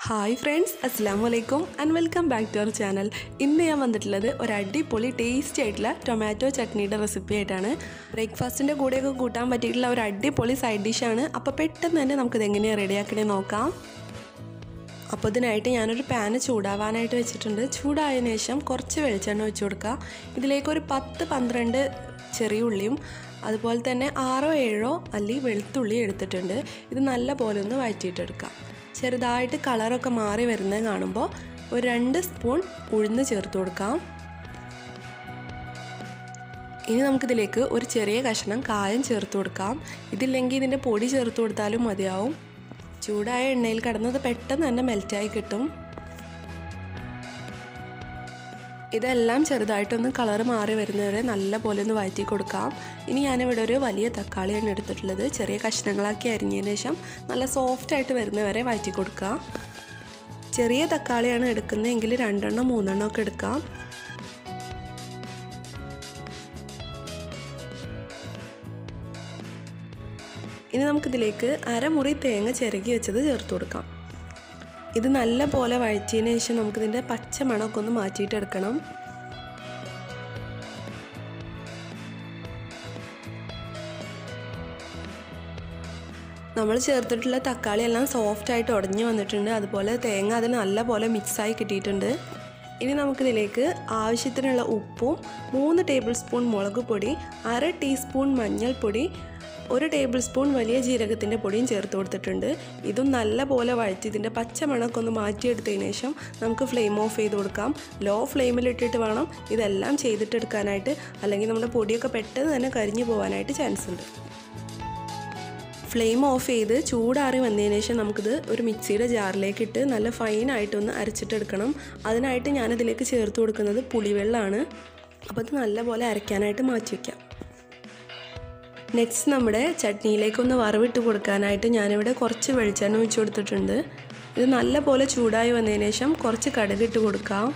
hi friends അസ്സാം വലൈക്കും and welcome back to our channel ഇന്ന് ഞാൻ വന്നിട്ടുള്ളത് ഒരു അടിപൊളി ടേസ്റ്റി ആയിട്ടുള്ള ടൊമാറ്റോ ചട്നിയുടെ റെസിപ്പി ആയിട്ടാണ് ബ്രേക്ക്ഫാസ്റ്റിൻ്റെ കൂടെയൊക്കെ കൂട്ടാൻ പറ്റിയിട്ടുള്ള ഒരു അടിപൊളി സൈഡ് ഡിഷാണ് അപ്പോൾ പെട്ടെന്ന് തന്നെ നമുക്കിത് എങ്ങനെയാണ് റെഡിയാക്കണേ നോക്കാം അപ്പോൾ ഇതിനായിട്ട് ഞാനൊരു പാന് ചൂടാവാനായിട്ട് വെച്ചിട്ടുണ്ട് ചൂടായതിനു ശേഷം കുറച്ച് വെളിച്ചെണ്ണ വെച്ച് കൊടുക്കുക ഇതിലേക്ക് ഒരു പത്ത് പന്ത്രണ്ട് ചെറിയ ഉള്ളിയും അതുപോലെ തന്നെ ആറോ ഏഴോ അല്ലി വെളുത്തുള്ളി എടുത്തിട്ടുണ്ട് ഇത് നല്ല പോലെ ഒന്ന് വഴറ്റിയിട്ടെടുക്കാം ചെറുതായിട്ട് കളറൊക്കെ മാറി വരുന്നത് കാണുമ്പോൾ ഒരു രണ്ട് സ്പൂൺ ഉഴുന്ന് ചേർത്ത് കൊടുക്കാം ഇനി നമുക്കിതിലേക്ക് ഒരു ചെറിയ കഷ്ണം കായം ചേർത്ത് കൊടുക്കാം ഇതില്ലെങ്കിൽ ഇതിൻ്റെ പൊടി ചേർത്ത് കൊടുത്താലും മതിയാവും ചൂടായ എണ്ണയിൽ കിടന്നത് പെട്ടെന്ന് തന്നെ മെൽറ്റായി കിട്ടും ഇതെല്ലാം ചെറുതായിട്ടൊന്ന് കളർ മാറി വരുന്നവരെ നല്ല പോലെ ഒന്ന് വഴറ്റി കൊടുക്കാം ഇനി ഞാനിവിടെ ഒരു വലിയ തക്കാളിയാണ് എടുത്തിട്ടുള്ളത് ചെറിയ കഷ്ണങ്ങളാക്കി അരിഞ്ഞതിന് ശേഷം നല്ല സോഫ്റ്റ് ആയിട്ട് വരുന്നവരെ വഴറ്റി കൊടുക്കുക ചെറിയ തക്കാളിയാണ് എടുക്കുന്നതെങ്കിൽ രണ്ടെണ്ണം മൂന്നെണ്ണം ഒക്കെ എടുക്കാം ഇനി നമുക്കിതിലേക്ക് അരമുറി തേങ്ങ ചിരകി വെച്ചത് ചേർത്ത് കൊടുക്കാം ഇത് നല്ല പോലെ വഴറ്റിയതിന് ശേഷം നമുക്കിതിൻ്റെ പച്ച മണമൊക്കെ ഒന്ന് മാറ്റിയിട്ടെടുക്കണം നമ്മൾ ചേർത്തിട്ടുള്ള തക്കാളി എല്ലാം സോഫ്റ്റ് ആയിട്ട് ഉടഞ്ഞു വന്നിട്ടുണ്ട് അതുപോലെ തേങ്ങ അതിൽ നല്ല പോലെ മിക്സായി കിട്ടിയിട്ടുണ്ട് ഇനി നമുക്കിതിലേക്ക് ആവശ്യത്തിനുള്ള ഉപ്പും മൂന്ന് ടേബിൾ സ്പൂൺ മുളക് പൊടി അര ടീസ്പൂൺ മഞ്ഞൾപ്പൊടി ഒരു ടേബിൾ സ്പൂൺ വലിയ ജീരകത്തിൻ്റെ പൊടിയും ചേർത്ത് കൊടുത്തിട്ടുണ്ട് ഇതും നല്ല പോലെ വഴറ്റി ഇതിൻ്റെ പച്ചമണമൊക്കെ ഒന്ന് മാറ്റിയെടുത്തതിന് ശേഷം നമുക്ക് ഫ്ലെയിം ഓഫ് ചെയ്ത് കൊടുക്കാം ലോ ഫ്ലെയിമിലിട്ടിട്ട് വേണം ഇതെല്ലാം ചെയ്തിട്ടെടുക്കാനായിട്ട് അല്ലെങ്കിൽ നമ്മുടെ പൊടിയൊക്കെ പെട്ടെന്ന് തന്നെ കരിഞ്ഞു പോകാനായിട്ട് ചാൻസ് ഉണ്ട് ഫ്ലെയിം ഓഫ് ചെയ്ത് ചൂടാറി വന്നതിന് ശേഷം നമുക്കിത് ഒരു മിക്സിയുടെ ജാറിലേക്ക് ഇട്ട് നല്ല ഫൈനായിട്ടൊന്ന് അരച്ചിട്ടെടുക്കണം അതിനായിട്ട് ഞാനിതിലേക്ക് ചേർത്ത് കൊടുക്കുന്നത് പുളിവെള്ളമാണ് അപ്പോൾ അത് നല്ലപോലെ അരയ്ക്കാനായിട്ട് മാറ്റി വയ്ക്കാം നെക്സ്റ്റ് നമ്മുടെ ചട്നിയിലേക്കൊന്ന് വറവിട്ട് കൊടുക്കാനായിട്ട് ഞാനിവിടെ കുറച്ച് വെളിച്ചെണ്ണ ഒഴിച്ച് കൊടുത്തിട്ടുണ്ട് ഇത് നല്ല പോലെ ചൂടായി വന്നതിന് ശേഷം കുറച്ച് കടുകിട്ട് കൊടുക്കാം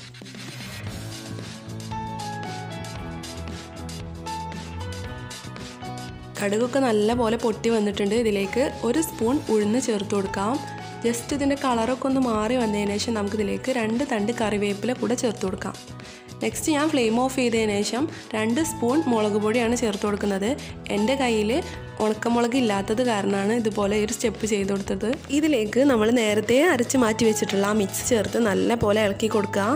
കടുകൊക്കെ നല്ല പോലെ പൊട്ടി വന്നിട്ടുണ്ട് ഇതിലേക്ക് ഒരു സ്പൂൺ ഉഴുന്ന് ചേർത്ത് കൊടുക്കാം ജസ്റ്റ് ഇതിൻ്റെ കളറൊക്കെ ഒന്ന് മാറി വന്നതിന് ശേഷം നമുക്കിതിലേക്ക് രണ്ട് തണ്ട് കറിവേപ്പില കൂടെ ചേർത്ത് കൊടുക്കാം നെക്സ്റ്റ് ഞാൻ ഫ്ലെയിം ഓഫ് ചെയ്തതിന് ശേഷം രണ്ട് സ്പൂൺ മുളക് പൊടിയാണ് ചേർത്ത് കൊടുക്കുന്നത് എൻ്റെ കയ്യിൽ ഉണക്കമുളക് ഇല്ലാത്തത് കാരണമാണ് ഇതുപോലെ ഒരു സ്റ്റെപ്പ് ചെയ്ത് കൊടുത്തത് ഇതിലേക്ക് നമ്മൾ നേരത്തെ അരച്ച് മാറ്റി വെച്ചിട്ടുള്ള ആ മിക്സ് ചേർത്ത് നല്ല പോലെ ഇളക്കി കൊടുക്കുക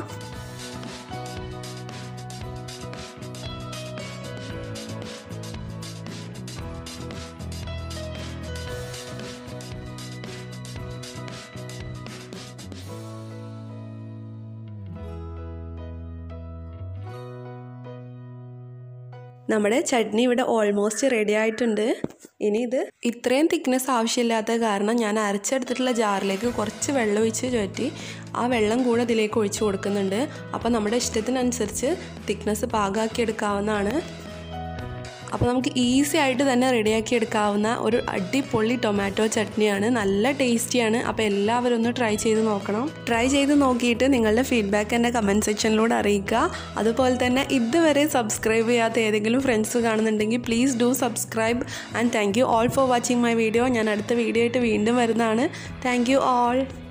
നമ്മുടെ ചട്നി ഇവിടെ ഓൾമോസ്റ്റ് റെഡി ആയിട്ടുണ്ട് ഇനി ഇത് ഇത്രയും തിക്നെസ് ആവശ്യമില്ലാത്ത കാരണം ഞാൻ അരച്ചെടുത്തിട്ടുള്ള ജാറിലേക്ക് കുറച്ച് വെള്ളം ഒഴിച്ച് ചുറ്റി ആ വെള്ളം കൂടെ ഇതിലേക്ക് ഒഴിച്ച് കൊടുക്കുന്നുണ്ട് അപ്പോൾ നമ്മുടെ ഇഷ്ടത്തിനനുസരിച്ച് തിക്നെസ് പാകാക്കി എടുക്കാവുന്നതാണ് അപ്പോൾ നമുക്ക് ഈസി ആയിട്ട് തന്നെ റെഡിയാക്കി എടുക്കാവുന്ന ഒരു അടിപൊളി ടൊമാറ്റോ ചട്നിയാണ് നല്ല ടേസ്റ്റിയാണ് അപ്പോൾ എല്ലാവരും ഒന്ന് ട്രൈ ചെയ്ത് നോക്കണം ട്രൈ ചെയ്ത് നോക്കിയിട്ട് നിങ്ങളുടെ ഫീഡ്ബാക്ക് എൻ്റെ കമൻറ്റ് സെക്ഷനിലൂടെ അറിയിക്കുക അതുപോലെ തന്നെ ഇതുവരെ സബ്സ്ക്രൈബ് ചെയ്യാത്ത ഏതെങ്കിലും ഫ്രണ്ട്സ് കാണുന്നുണ്ടെങ്കിൽ please do subscribe and thank you all for watching my video ഞാൻ അടുത്ത വീഡിയോ ആയിട്ട് വീണ്ടും വരുന്നതാണ് താങ്ക് യു ഓൾ